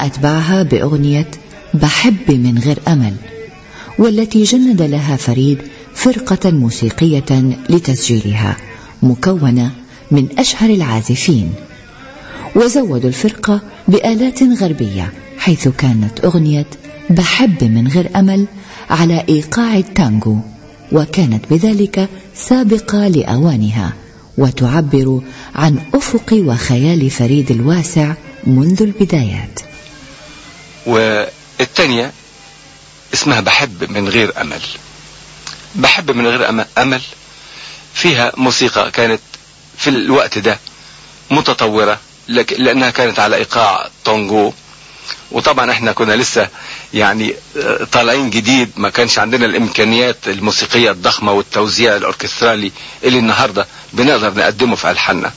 أتبعها بأغنية بحب من غير أمل والتي جند لها فريد فرقة موسيقية لتسجيلها مكونة من أشهر العازفين وزودوا الفرقة بآلات غربية حيث كانت أغنية بحب من غير أمل على إيقاع التانجو وكانت بذلك سابقة لأوانها وتعبر عن أفق وخيال فريد الواسع منذ البدايات والثانية اسمها بحب من غير أمل بحب من غير أمل فيها موسيقى كانت في الوقت ده متطورة لأنها كانت على إيقاع تونغو وطبعا احنا كنا لسه يعني طالعين جديد ما كانش عندنا الامكانيات الموسيقيه الضخمه والتوزيع الاوركسترالي اللي النهارده بنقدر نقدمه في الحاننا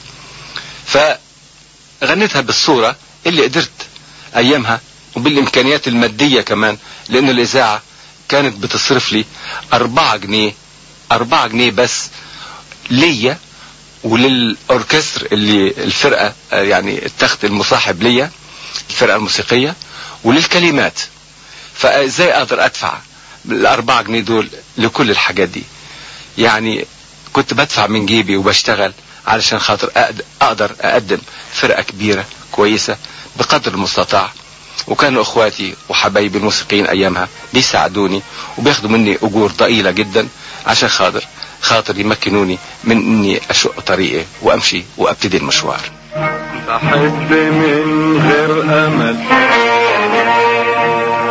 فغنيتها بالصوره اللي قدرت ايامها وبالامكانيات الماديه كمان لان الاذاعه كانت بتصرف لي أربعة جنيه أربعة جنيه بس ليا وللأوركستر اللي الفرقة يعني التخت المصاحب ليا الفرقة الموسيقية وللكلمات فازاي اقدر ادفع الاربعة جنيه دول لكل الحاجات دي يعني كنت بدفع من جيبي وبشتغل علشان خاطر اقدر اقدم فرقة كبيرة كويسة بقدر المستطاع وكانوا اخواتي وحبايبي الموسيقيين ايامها بيساعدوني وبياخدوا مني اجور ضئيلة جدا عشان خاطر خاطر يمكنوني من اني اشق طريقي وامشي وابتدي المشوار بحب من غير امل